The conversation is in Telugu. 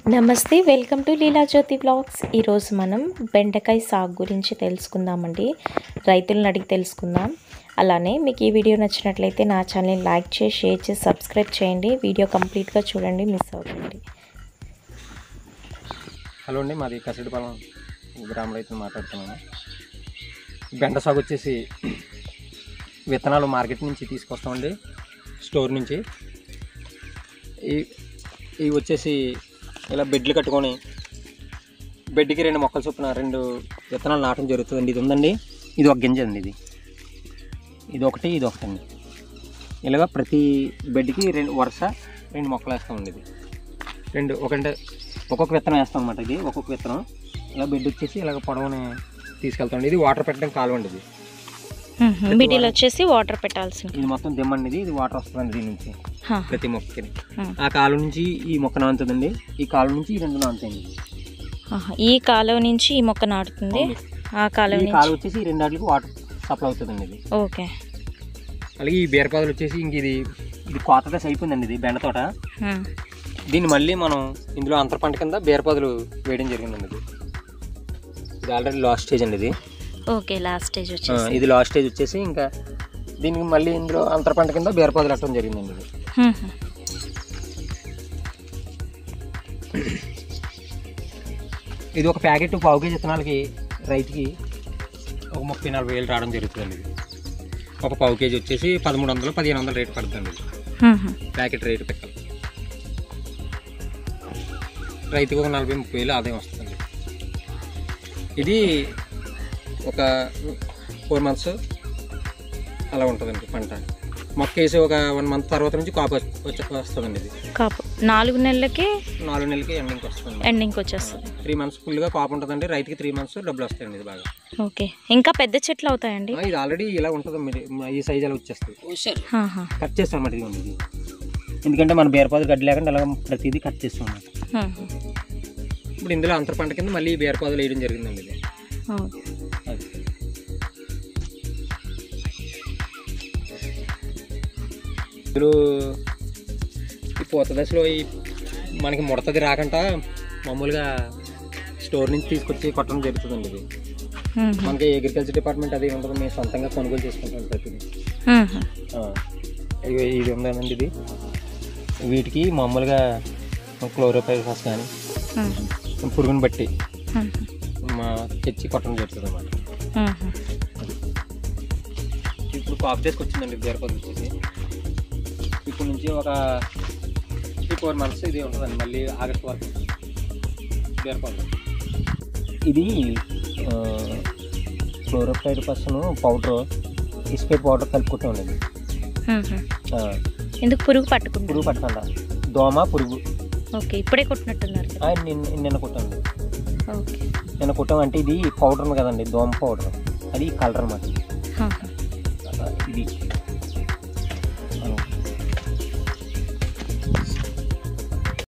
నమస్తే welcome to Leela Jyothi blogs ఈరోజు మనం బెండకాయ సాగు గురించి తెలుసుకుందామండి రైతులను అడిగి తెలుసుకుందాం అలానే మీకు ఈ వీడియో నచ్చినట్లయితే నా ఛానల్ లైక్ చేసి షేర్ చేసి సబ్స్క్రైబ్ చేయండి వీడియో కంప్లీట్గా చూడండి మిస్ అవుతుంది హలో అండి మాది కసిడిపాలెం గ్రామ రైతులు మాట్లాడుతున్నాను బెండ సాగు వచ్చేసి విత్తనాలు మార్కెట్ నుంచి తీసుకొస్తామండి స్టోర్ నుంచి ఈ ఇవి వచ్చేసి ఇలా బెడ్లు కట్టుకొని బెడ్కి రెండు మొక్కలు చొప్పున రెండు విత్తనాలు నాటడం జరుగుతుందండి ఇది ఉందండి ఇది ఒక గింజ అండి ఇది ఇది ఒకటి ఇది ఒకటి అండి ఇలాగ ప్రతి బెడ్కి రెండు వరుస రెండు మొక్కలు వేస్తామండి ఇది రెండు ఒకంటే ఒక్కొక్క విత్తనం వేస్తాం అనమాట ఇది ఒక్కొక్క విత్తనం ఇలా బెడ్ వచ్చేసి ఇలాగ పొడవుని తీసుకెళ్తాం ఇది వాటర్ పెట్టడం కాలువ అండి ఇది మిడిల్ వచ్చేసి వాటర్ పెట్టాల్సింది ఇది మొత్తం దిమ్మండి ఇది ఇది వాటర్ వస్తుందండి దీని నుంచి హా, ప్రతి మొక్కకి హా. ఆ కాలువ నుంచి ఈ మొక్క నానుతుందండి ఈ కాలువ నుంచి ఈ రెండు నానుతాయండి ఆహా. ఈ కాలువ నుంచి ఈ మొక్క నాటుతుంది ఆ కాలువ ఈ నుంచి కాలువ వచ్చేసి ఈ రెండు వాటికి వాటర్ సప్లై అవుతుందండి ఇది ఓకే అలాగే ఈ బీరపాదులు వచ్చేసి ఇంక ఇది ఇది కోత దశ అయిపోయిందండి ఇది బెండ తోట హా. దీన్ని మళ్ళీ మనం ఇందులో అంతర పంట కింద బీరపాదులు వేయడం జరిగిందండి ఇది ఇది ఆల్రెడీ లాస్ట్ స్టేజ్ అండి ఇది ఓకే లాస్ట్ స్టేజ్ ఆ, వచ్చేసి ఇది లాస్ట్ స్టేజ్ వచ్చేసి ఇంకా దీనికి మళ్ళీ ఇందులో అంతర పంట కింద బీరపాదులు పెట్టడం జరిగిందండి ఇది హ్మ్, హ్మ్. ఇది ఒక ప్యాకెట్ పావు కేజీ విత్తనాలకి రైతుకి ఒక ముప్పై నలభై వేలు రావడం జరుగుతుందండి ఇది ఒక పావు కేజీ వచ్చేసి పదమూడు వందలు పదిహేను వందలు రేటు పడుతుందండి ఇది హ్మ్, హ్మ్. ప్యాకెట్ రేటు పిక్కలు రైతుకు ఒక నలభై ముప్పై వేలు ఆదాయం వస్తుంది ఇది ఒక ఫోర్ మంత్స్ అలా ఉంటుందండి పంట మొక్క వేసి ఒక వన్ మంత్ తర్వాత నుంచి కాపు వచ్చి వస్తుందండి ఇది కాపు నాలుగు నెలలకి నాలుగు నెలలకి ఎండింగ్కి వస్తుంది ఎండింగ్కి వచ్చేస్తుంది త్రీ మంత్స్ ఫుల్గా కాపు ఉంటుందండి రైతుకి త్రీ మంత్స్ డబ్బులు వస్తాయండి ఇది బాగా ఓకే ఇంకా పెద్ద చెట్లు అవుతాయండి ఆ, ఇది ఆల్రెడీ ఇలా ఉంటుంది మీరు ఈ సైజ్ అలా వచ్చేస్తుంది ఆహా. కట్ చేస్తాం అన్నమాట ఇది ఉంది ఇది ఎందుకంటే మన బీరపాదు గడ్డి లేకుండా అలా ప్రతిదీ కట్ చేస్తాం అన్నమాట హ్మ్, హ్మ్. ఇప్పుడు ఇందులో అంతర పంట కింద మళ్ళీ బీరపాదులు వేయడం జరిగిందండి ఇది ఓకే. అది ఇందులో ఈ పూత దశలో ఈ మనకి ముడతది రాకుండా మామూలుగా స్టోర్ నుంచి తీసుకొచ్చి కొట్టడం జరుగుతుందండి ఇది హ్మ్, హ్మ్. మనకి అగ్రికల్చర్ డిపార్ట్మెంట్ అది ఉండదు మేము సొంతంగా కొనుగోలు చేసుకుంటాం ప్రతిదీ హ్మ్, హ్మ్. ఆ, ఇగో ఇది ఉందండి ఇది వీటికి మామూలుగా క్లోరోపైరస్ కానీ హ్మ్, హ్మ్. పురుగుని బట్టి హ్మ్, మా తెచ్చి కొట్టడం జరుగుతుంది అన్నమాట హ్మ్, హ్మ్. ఇప్పుడు కాప్ డేస్కి వచ్చిందండి బీరపల్లి వచ్చేసి ఇప్పుడు నుంచి ఒక త్రీ ఫోర్ మంత్స్ ఇది ఉంటుందండి మళ్ళీ ఆగస్ట్ వరకు బీరపల్లి ఇది క్లోరోపైడ్ పర్సన్ పౌడర్ ఇస్పేట్ పౌడర్ కలుపుకుంటూ ఉండేది హ్మ్, హ్మ్. ఎందుకు పురుగు పట్టుకుంటుంది పురుగు పట్టకుండా దోమ పురుగు ఓకే ఇప్పుడే కొట్టినట్టున్నారు కదా ఆ, నిన్న నిన్న కుట్టండి ఓకే నిన్న కుట్టాం అంటే ఇది పౌడర్ ఉంది కదండి దోమ పౌడర్ అది కలర్ అన్నమాట హా, ఇది